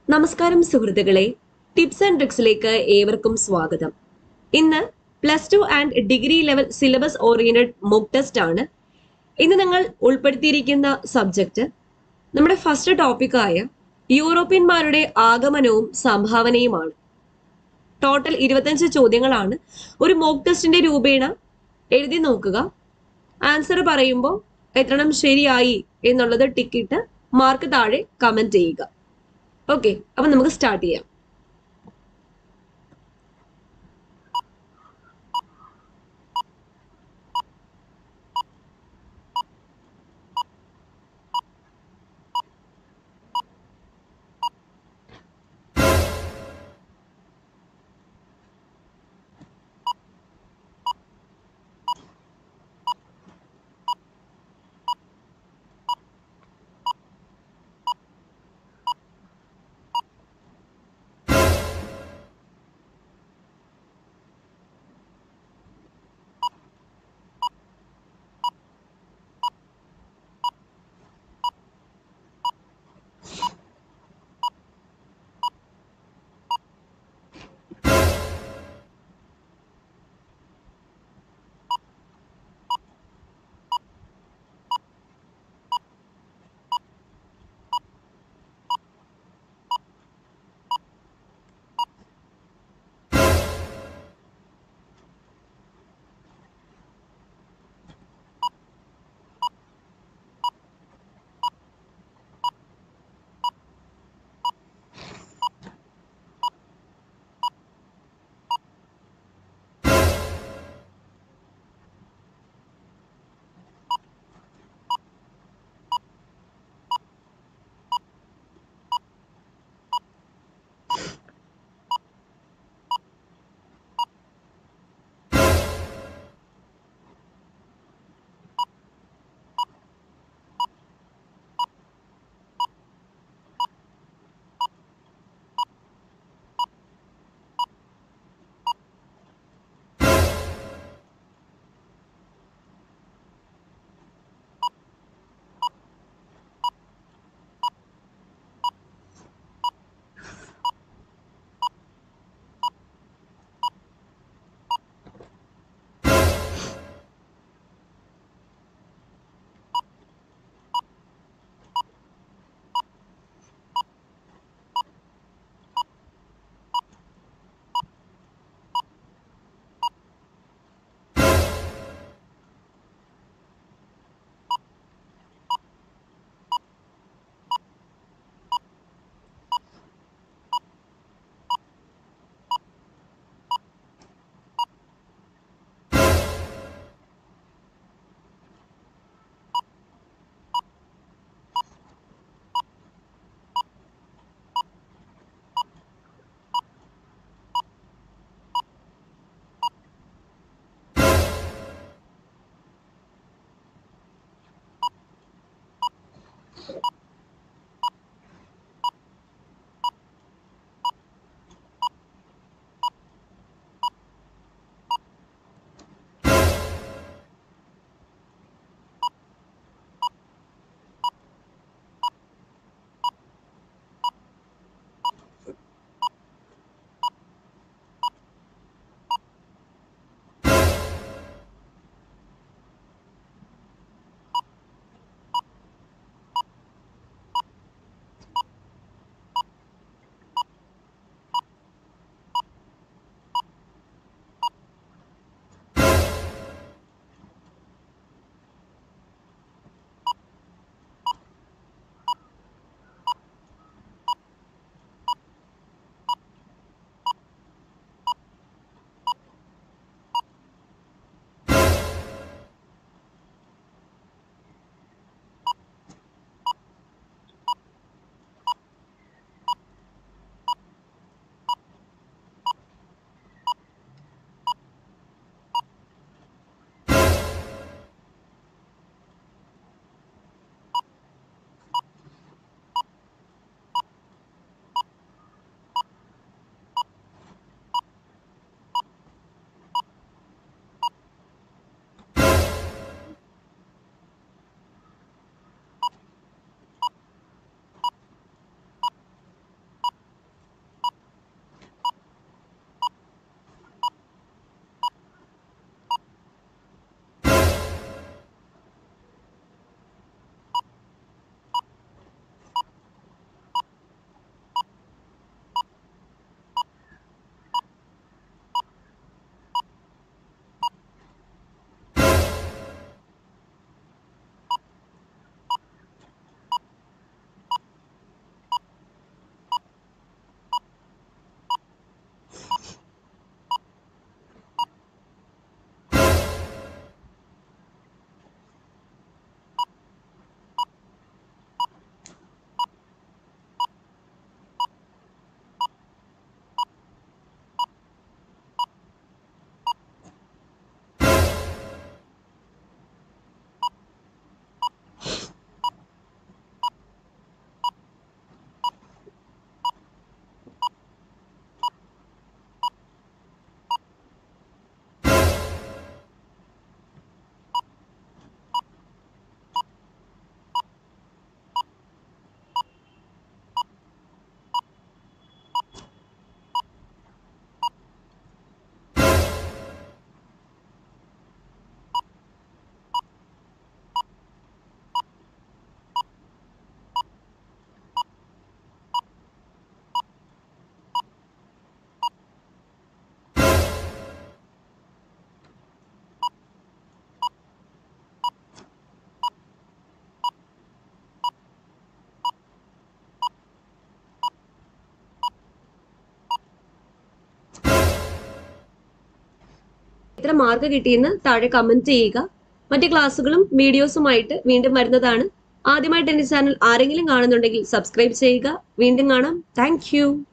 നമസ്കാരം സുഹൃത്തുക്കളെ tips and ട്രിക്സിലേക്ക് ഏവർക്കും സ്വാഗതം ഇന്ന് plus two and degree level syllabus oriented mock test ആണ് ഇന്ന് നിങ്ങൾ ഉൾപ്പെടുത്തിയിരിക്കുന്ന സബ്ജക്റ്റ് നമ്മുടെ ഫസ്റ്റ് ടോപ്പിക്കായ യൂറോപ്യന്മാരുടെ ആഗമനവും സംഭാവനയുമാണ് ടോട്ടൽ ഇരുപത്തഞ്ച് ചോദ്യങ്ങളാണ് ഒരു മോക്ക് ടെസ്റ്റിന്റെ രൂപേണ എഴുതി നോക്കുക ആൻസർ പറയുമ്പോൾ എത്രണ്ണം ശരിയായി എന്നുള്ളത് ടിക്കിട്ട് മാർക്ക് താഴെ കമന്റ് ചെയ്യുക ഓക്കെ അപ്പൊ നമുക്ക് സ്റ്റാർട്ട് ചെയ്യാം എത്ര മാർക്ക് കിട്ടിയെന്ന് താഴെ കമന്റ് ചെയ്യുക മറ്റ് ക്ലാസ്സുകളും വീഡിയോസുമായിട്ട് വീണ്ടും വരുന്നതാണ് ആദ്യമായിട്ട് എന്റെ ചാനൽ ആരെങ്കിലും കാണുന്നുണ്ടെങ്കിൽ സബ്സ്ക്രൈബ് ചെയ്യുക വീണ്ടും കാണാം താങ്ക്